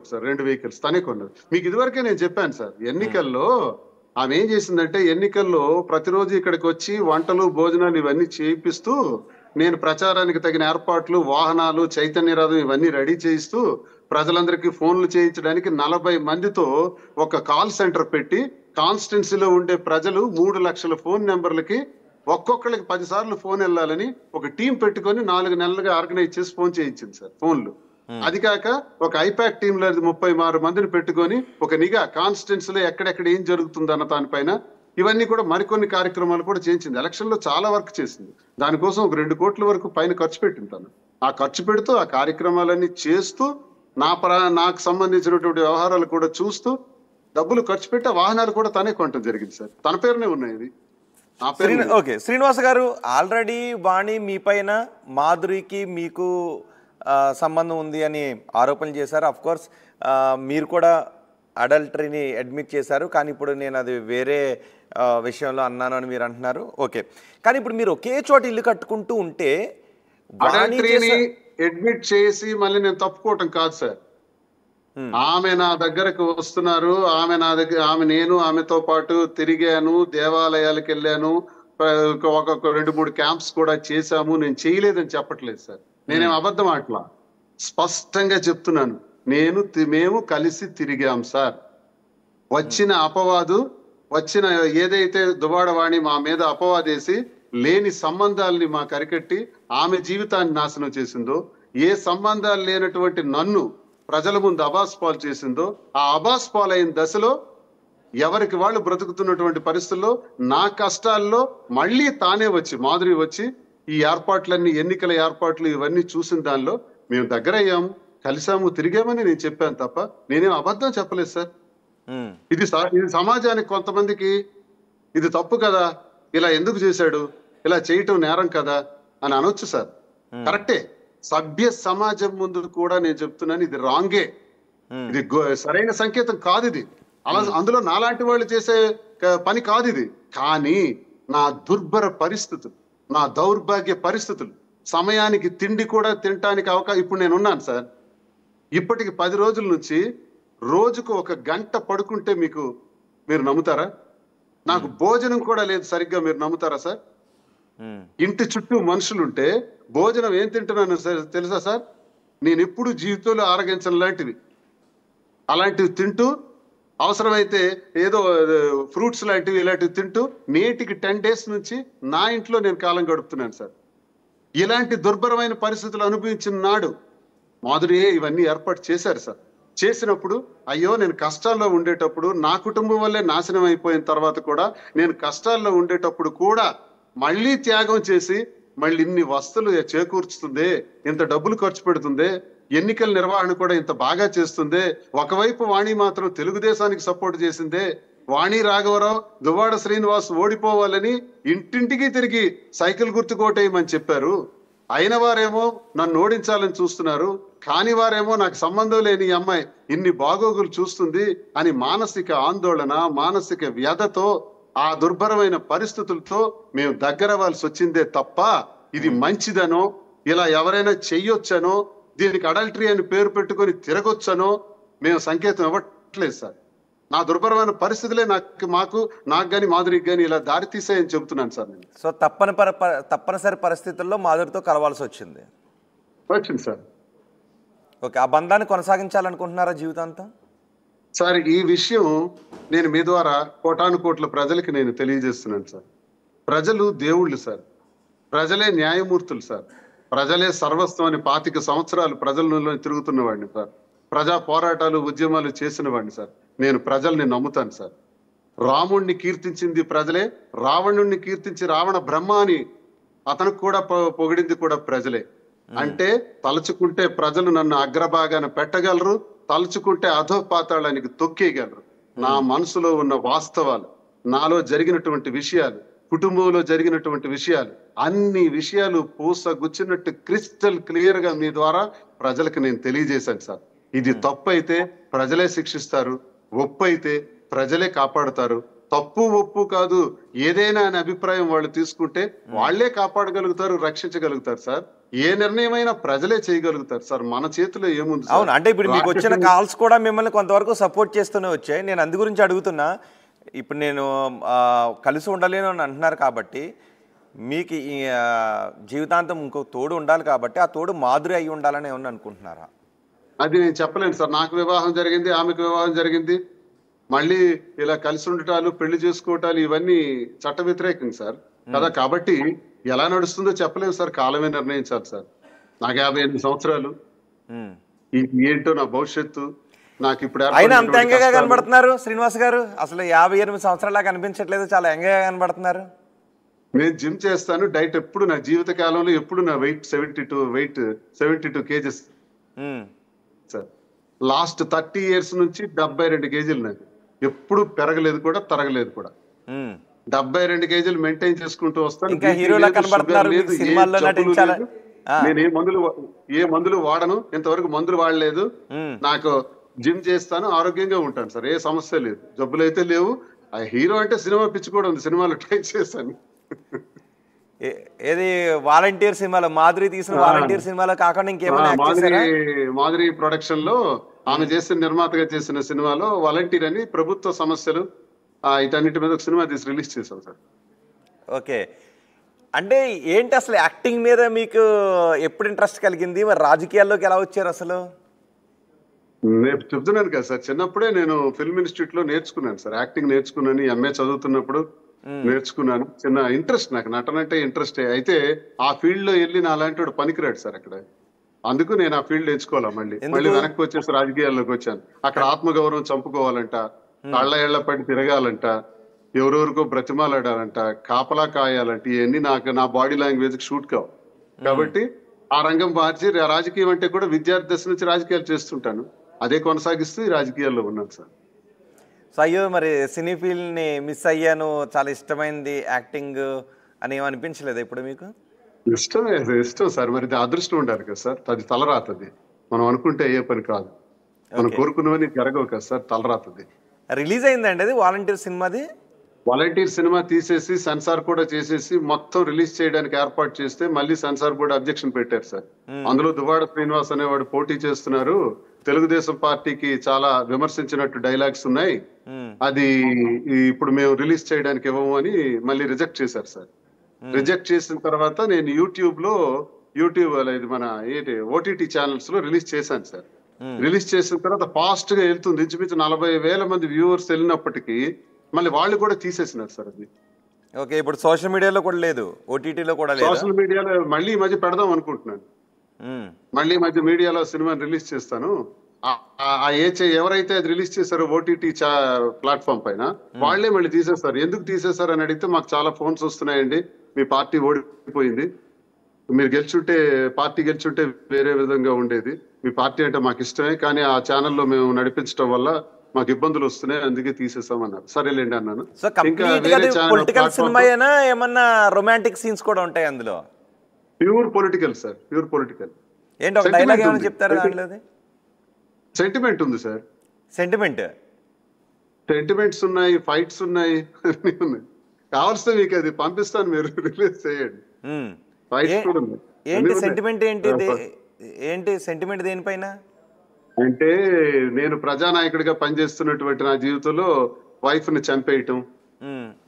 Sir రెండు vehicles తనే కొన్నారు మీకు ఇదివరకే నేను చెప్పాను సార్ ఎన్నికల్లో ఆమె ఏం చేసిందంటే ఎన్నికల్లో ప్రతిరోజు ఇక్కడికి వచ్చి వంటలు భోజనాలు ఇవన్నీ చేయిపిస్తూ నేను ప్రచారానికి తగిన ఏర్పాట్లు వాహనాలు చైతన్య రథం ఇవన్నీ రెడీ చేయిస్తూ ప్రజలందరికీ ఫోన్లు చేయించడానికి నలభై మందితో ఒక కాల్ సెంటర్ పెట్టి కాన్స్టిట్యున్సీలో ఉండే ప్రజలు మూడు లక్షల ఫోన్ నెంబర్లకి ఒక్కొక్కరికి పది సార్లు ఫోన్ వెళ్ళాలని ఒక టీం పెట్టుకొని నాలుగు నెలలుగా ఆర్గనైజ్ చేసి ఫోన్ చేయించింది సార్ ఫోన్లు అది కాక ఒక ఐపాక్ టీమ్ లో ముప్పై ఆరు మందిని పెట్టుకొని ఒక నిఘా కాన్స్టిట్యున్సీ లో ఎక్కడెక్కడ ఏం జరుగుతుందన్న దానిపైన ఇవన్నీ కూడా మరికొన్ని కార్యక్రమాలు కూడా చేయించింది ఎలక్షన్ లో చాలా వర్క్ చేసింది దానికోసం ఒక రెండు కోట్ల వరకు పైన ఖర్చు పెట్టింది తను ఆ ఖర్చు పెడుతూ ఆ కార్యక్రమాలన్నీ చేస్తూ నా ప్రా నాకు సంబంధించినటువంటి వ్యవహారాలు కూడా చూస్తూ డబ్బులు ఖర్చు పెట్టి ఆ వాహనాలు కూడా తనే కొనటం జరిగింది సార్ తన పేరునే ఉన్నాయి ఇది నా పేరు శ్రీని ఓకే శ్రీనివాస్ గారు ఆల్రెడీ వాణి మీ పైన మాధురికి మీకు ఆ, సంబంధం ఉంది అని ఆరోపణలు చేశారు అఫ్ కోర్స్ మీరు కూడా అడల్టరీని అడ్మిట్ చేశారు కానీ ఇప్పుడు నేను అది వేరే ఆ, విషయంలో అన్నాను అని మీరు అంటున్నారు ఓకే కానీ ఇప్పుడు మీరు ఒకే చోట ఇల్లు కట్టుకుంటూ ఉంటే వాణి అడల్టరీని చేసే- అడ్మిట్ చేసి మళ్ళీ నేను తప్పుకోవటం కాదు సార్ ఆమె నా దగ్గరకు వస్తున్నారు ఆమె నా దగ్గర ఆమె నేను ఆమెతో పాటు తిరిగాను దేవాలయాలకు వెళ్ళాను ఒక ఒక రెండు మూడు క్యాంప్స్ కూడా చేశాము నేను చేయలేదని చెప్పట్లేదు సార్ నేనేం అబద్ధం ఆటలా స్పష్టంగా చెప్తున్నాను నేను తి- మేము కలిసి తిరిగాం సార్ వచ్చిన అపవాదు వచ్చిన ఏదైతే దువాడవాణి మా మీద అపవాదేసి లేని సంబంధాలని మా కరికట్టి ఆమె జీవితాన్ని నాశనం చేసిందో ఏ సంబంధాలు లేనటువంటి నన్ను ప్రజల ముందు అబాస్ పాలు చేసిందో ఆ అబాస్ పాలైన దశలో ఎవరికి వాళ్ళు బ్రతుకుతున్నటువంటి పరిస్థితుల్లో నా కష్టాల్లో మళ్ళీ తానే వచ్చి మాధురి వచ్చి ఈ ఏర్పాట్లన్నీ ఎన్నికల ఏర్పాట్లు ఇవన్నీ చూసిన దానిలో మేము దగ్గర అయ్యాము కలిసాము తిరిగామని నేను చెప్పాను తప్ప నేనేం అబద్ధం చెప్పలేదు సార్ మ్మ్. ఇది స- ఇది సమాజానికి కొంతమందికి ఇది తప్పు కదా ఇలా ఎందుకు చేశాడు ఇలా చేయటం నేరం కదా అని అనొచ్చు సార్ కరెక్టే సభ్య సమాజం ముందు కూడా నేను చెప్తున్నాను ఇది రాంగే మ్మ్. ఇది గో- సరైన సంకేతం కాదు ఇది అలా అందులో నాలాంటి వాళ్ళు చేసే క- పని కాదు ఇది కానీ నా దుర్భర పరిస్థితులు నా దౌర్భాగ్య పరిస్థితులు సమయానికి తిండి కూడా తినటానికి అవకాశం ఇప్పుడు నేను ఉన్నాను సార్ ఇప్పటికి పది రోజుల నుంచి రోజుకు ఒక గంట పడుకుంటే మీకు మీరు నమ్ముతారా నాకు భోజనం కూడా లేదు సరిగ్గా మీరు నమ్ముతారా సార్ మ్మ్. ఇంటి చుట్టూ మనుషులుంటే భోజనం ఏం తింటున్నాను సార్ తెలుసా సార్ నేను ఎప్పుడు జీవితంలో ఆరగించను లాంటివి అలాంటివి తింటూ అవసరమైతే ఏదో ఫ్రూట్స్ లాంటివి ఇలాంటివి తింటూ నేటికి టెన్ డేస్ నుంచి నా ఇంట్లో నేను కాలం గడుపుతున్నాను సార్ ఇలాంటి దుర్భరమైన పరిస్థితులు అనుభవించిన నాడు మాధురియే ఇవన్నీ ఏర్పాటు చేశారు సార్ చేసినప్పుడు అయ్యో నేను కష్టాల్లో ఉండేటప్పుడు నా కుటుంబం వల్లే నాశనం అయిపోయిన తర్వాత కూడా నేను కష్టాల్లో ఉండేటప్పుడు కూడా మళ్ళీ త్యాగం చేసి మళ్ళీ ఇన్ని వస్తువులు చేకూర్చుతుంది ఇంత డబ్బులు ఖర్చు పెడుతుంది ఎన్నికల నిర్వహణ కూడా ఇంత బాగా చేస్తుంది ఒకవైపు వాణి మాత్రం తెలుగుదేశానికి సపోర్ట్ చేసిందే వాణి రాఘవరావు దువ్వాడ శ్రీనివాస్ ఓడిపోవాలని ఇంటింటికి తిరిగి సైకిల్ గుర్తు కోటేయమని చెప్పారు అయిన వారేమో నన్ను ఓడించాలని చూస్తున్నారు కాని వారేమో నాకు సంబంధం లేని ఈ అమ్మాయి ఇన్ని బాగోగులు చూస్తుంది అని మానసిక ఆందోళన మానసిక వ్యధతో ఆ దుర్భరమైన పరిస్థితులతో మేము దగ్గరవ్వాల్సి వచ్చిందే తప్ప ఇది మంచిదనో ఇలా ఎవరైనా చెయ్యొచ్చనో దీనికి అడల్టరీ అని పేరు పెట్టుకొని తిరగొచ్చనో మేము సంకేతం ఇవ్వట్లేదు సార్ నా దుర్భరమైన పరిస్థితులే నాకు మాకు నాకు గాని మాధురికి గాని ఇలా దారి తీసాయని చెబుతున్నాను సార్ నేను సో తప్పని పర ప- తప్పనిసరి పరిస్థితుల్లో మాధురితో కలవాల్సి వచ్చింది వచ్చింది సార్ ఓకే ఆ బంధాన్ని కొనసాగించాలనుకుంటున్నారా జీవితాంతం సార్ ఈ విషయం నేను మీ ద్వారా కోటాను కోట్ల ప్రజలకి నేను తెలియజేస్తున్నాను సార్ ప్రజలు దేవుళ్ళు సార్ ప్రజలే న్యాయమూర్తులు సార్ ప్రజలే సర్వస్వం అని పాతిక సంవత్సరాలు ప్రజలలో తిరుగుతున్న వాడిని సార్ ప్రజా పోరాటాలు ఉద్యమాలు చేసిన వాడిని సార్ నేను ప్రజల్ని నమ్ముతాను సార్ రాముణ్ణి కీర్తించింది ప్రజలే రావణుణ్ణి కీర్తించి రావణ బ్రహ్మ అని అతనికి కూడా పొ- పొగిడింది కూడా ప్రజలే అంటే తలుచుకుంటే ప్రజలు నన్ను అగ్రభాగాన పెట్టగలరు తలుచుకుంటే అధోపాతాళానికి తొక్కేయగలరు నా మనసులో ఉన్న వాస్తవాలు నాలో జరిగినటువంటి విషయాలు కుటుంబంలో జరిగినటువంటి విషయాలు అన్ని విషయాలు పూస గుచ్చినట్టు క్రిస్టల్ క్లియర్ గా మీ ద్వారా ప్రజలకు నేను తెలియజేశాను సార్ ఇది తప్పు అయితే ప్రజలే శిక్షిస్తారు ఒప్పు అయితే ప్రజలే కాపాడుతారు తప్పు ఒప్పు కాదు ఏదైనా అనే అభిప్రాయం వాళ్ళు తీసుకుంటే వాళ్ళే కాపాడగలుగుతారు రక్షించగలుగుతారు సార్ ఏ నిర్ణయమైనా ప్రజలే చేయగలుగుతారు సార్ మన చేతిలో ఏముంది సార్? అవును అంటే ఇప్పుడు మీకు వచ్చిన రాకెట్ కాల్స్ కూడా మిమ్మల్ని కొంతవరకు సపోర్ట్ చేస్తూనే వచ్చాయి నేను అందు గురించి అడుగుతున్నా ఇప్పుడు నేను ఆ, కలిసి ఉండలేను అని అంటున్నారు కాబట్టి మీకు ఈ ఆ, జీవితాంతం ఇంకో తోడు ఉండాలి కాబట్టి ఆ తోడు మాధురి అయి ఉండాలని ఏమన్నా అనుకుంటున్నారా అది నేను చెప్పలేను సార్ నాకు వివాహం జరిగింది ఆమెకు వివాహం జరిగింది మళ్ళీ ఇలా కలిసి ఉండటాలు పెళ్లి చేసుకోవటాలు ఇవన్నీ చట్ట వ్యతిరేకం సార్ కదా కాబట్టి ఎలా నడుస్తుందో చెప్పలేము సార్ కాలమే నిర్ణయించాలి సార్ నాకు యాభై ఎనిమిది సంవత్సరాలు ఉమ్. ఈ- ఏంటో నా భవిష్యత్తు నాకు ఇప్పుడు అయినా అంత ఏర్పడినటువంటి ఎంగగా కష్టాలు- కనబడుతున్నారు శ్రీనివాస్ గారు అసలు యాభై ఎనిమిది సంవత్సరాల కనిపించట్లేదు చాలా ఎంగగా కనబడుతున్నారు నేను జిమ్ చేస్తాను డైట్ ఎప్పుడు నా జీవిత కాలంలో ఎప్పుడు నా weight seventy two weight seventy two kgs um. Sir last thirty years నుంచి డెబ్బై రెండు కేజీలు నాకు ఎప్పుడు పెరగలేదు కూడా తరగలేదు కూడా ఉమ్. డెబ్బై రెండు కేజీలు మెయింటైన్ చేసుకుంటూ వస్తాను ఇంకా BP హీరోలా లేదు, కనబడుతున్నారు, షుగర్ మీకు లేదు, ఏ సినిమాల్లో జబ్బులు నటించాల- లేదు. ఆ. నేను ఏ మందులు వా- ఏ మందులు వాడను ఇంతవరకు మందులు వాడలేదు ఉమ్. నాకు జిమ్ చేస్తాను ఆరోగ్యంగా ఉంటాను సార్ ఏ సమస్య లేదు జబ్బులు అయితే లేవు ఆ హీరో అంటే సినిమా పిచ్చి కూడా ఉంది సినిమాలో ట్రై చేశాను ఏ- ఏది వాలంటీర్ సినిమాలో మాధురి తీసిన వాలంటీర్ సినిమాలో కాకుండా ఇంకేమైనా ఆ, యాక్ట్ మాదిరి చేశారా మాదిరి ప్రొడక్షన్ లో ఆమె చేసిన నిర్మాతగా చేసిన సినిమాలో వాలంటీర్ అని ప్రభుత్వ సమస్యలు ఆ, వీటన్నిటి మీద ఒక సినిమా తీసి రిలీజ్ చేశాం సార్ ఓకే అంటే ఏంటి అసలు యాక్టింగ్ మీద మీకు ఎప్పుడు ఇంట్రెస్ట్ కలిగింది మరి రాజకీయాల్లోకి ఎలా వచ్చారు అసలు నేను చెప్తున్నాను కదా సార్ చిన్నప్పుడే నేను ఫిల్మ్ ఇన్స్టిట్యూట్ లో నేర్చుకున్నాను సార్ యాక్టింగ్ నేర్చుకున్నాను ఎంఏ చదువుతున్నప్పుడు నేర్చుకున్నాను చిన్న ఇంట్రెస్ట్ నాకు నటన అంటే ఇంట్రెస్ట్ అయితే ఆ ఫీల్డ్ లో వెళ్ళి నా అలాంటి వాడు పనికిరాడు సార్ అక్కడ అందుకు నేను ఆ ఫీల్డ్ ఎంచుకోవాలా మళ్ళీ మళ్ళీ వెనక్కి వచ్చేసి రాజకీయాల్లోకి వచ్చాను అక్కడ ఆత్మగౌరవం చంపుకోవాలంట కళ్ళ ఏళ్ల పడి తిరగాలంట ఎవరెవరికో బ్రతిమాలాడాలంట కాపలా కాయాలంట ఇవన్నీ నాకు నా బాడీ లాంగ్వేజ్ షూట్ కావు కాబట్టి ఆ రంగం మార్చి రా- రాజకీయం అంటే కూడా విద్యార్థి దశ నుంచి రాజకీయాలు చేస్తుంటాను అదే కొనసాగిస్తూ ఈ రాజకీయాల్లో ఉన్నాను సార్ సో అయ్యో మరి సినీ ఫీల్డ్ని మిస్ అయ్యాను చాలా ఇష్టమైంది యాక్టింగ్ అని ఏమనిపించలేదు ఇప్పుడు మీకు ఇష్టమే అది ఇష్టం సార్ మరి ఇది అదృష్టం ఉండాలి కదా సార్ అది తలరాతది మనం అనుకుంటే అయ్యే పని కాదు మనం కోరుకున్నవని జరగవు కదా సార్ తలరాతది రిలీజ్ అయిందండి అది వాలంటీర్ సినిమాది వాలంటీర్ సినిమా తీసేసి సెన్సార్ కూడా చేసేసి మొత్తం రిలీజ్ చేయడానికి ఏర్పాటు చేస్తే మళ్ళీ సెన్సార్ బోర్డు అబ్జెక్షన్ పెట్టారు సార్ అందులో దువాడ శ్రీనివాస్ అనేవాడు పోటీ చేస్తున్నారు తెలుగుదేశం పార్టీకి చాలా విమర్శించినట్టు డైలాగ్స్ ఉన్నాయి మ్మ్. అది ఈ ఇప్పుడు మేము రిలీజ్ చేయడానికి ఇవ్వము అని మళ్ళీ రిజెక్ట్ చేశారు సార్ రిజెక్ట్ చేసిన తర్వాత నేను యూట్యూబ్ లో యూట్యూబ్ అలా ఇది మన ఏంటి ఓటీటీ ఛానల్స్ లో రిలీజ్ చేశాను సార్ రిలీజ్ చేసిన తర్వాత ఫాస్ట్ గా వెళ్తుంది ఇంచుమించు నలభై వేల మంది వ్యూవర్స్ వెళ్ళినప్పటికీ మళ్ళీ వాళ్ళు కూడా తీసేసినారు సార్ అది ఓకే ఇప్పుడు సోషల్ మీడియాలో కూడా లేదు ఓటీటీలో కూడా లేదు సోషల్ మీడియాలో మళ్ళీ ఈ మధ్య పెడదాం అనుకుంటున్నాను మళ్ళీ ఈ మధ్య మీడియాలో సినిమాని రిలీజ్ చేస్తాను ఆ- ఆ- ఆ ఏ చే- ఎవరైతే అది రిలీజ్ చేశారో ఓటీటీ ప్లాట్ఫామ్ పైన వాళ్ళే మళ్ళీ తీసేస్తారు ఎందుకు తీసేశారు అని అడిగితే మాకు చాలా ఫోన్స్ వస్తున్నాయండి మీ పార్టీ ఓడిపోయింది మీరు గెలుచుంటే పార్టీ గెలుచుంటే వేరే విధంగా ఉండేది మీ పార్టీ అంటే మాకు ఇష్టమే కానీ ఆ ఛానల్లో మేము నడిపించడం వల్ల మాకు ఇబ్బందులు వస్తున్నాయి అందుకే తీసేసామన్నారు సరేలేండి అన్నాను సో కంప్లీట్ గా పొలిటికల్ సినిమా అయినా ఏమన్నా రొమాంటిక్ సీన్స్ కూడా ఉంటాయి అందులో pure political sir pure political ఏంటి ఒక Sentiment డైలాగ్ ఏమైనా ఉంది. చెప్తారా Sentiment. దాంట్లోది సెంటిమెంట్ ఉంది సార్ సెంటిమెంట్ సెంటిమెంట్స్ ఉన్నాయి ఫైట్స్ ఉన్నాయి అన్నీ ఉన్నాయి కావాల్సిన మీకు అది పంపిస్తాను మీరు రిలీజ్ చేయండి ఫైట్స్ కూడా ఉన్నాయి అన్నీ ఏంటి ఉన్నాయి. సెంటిమెంట్ ఏంటి దే- ఏంటి సెంటిమెంట్ దేనిపైన అంటే నేను ప్రజానాయకుడిగా పనిచేస్తున్నటువంటి నా జీవితంలో వైఫ్ ని చంపేయటం మ్మ్.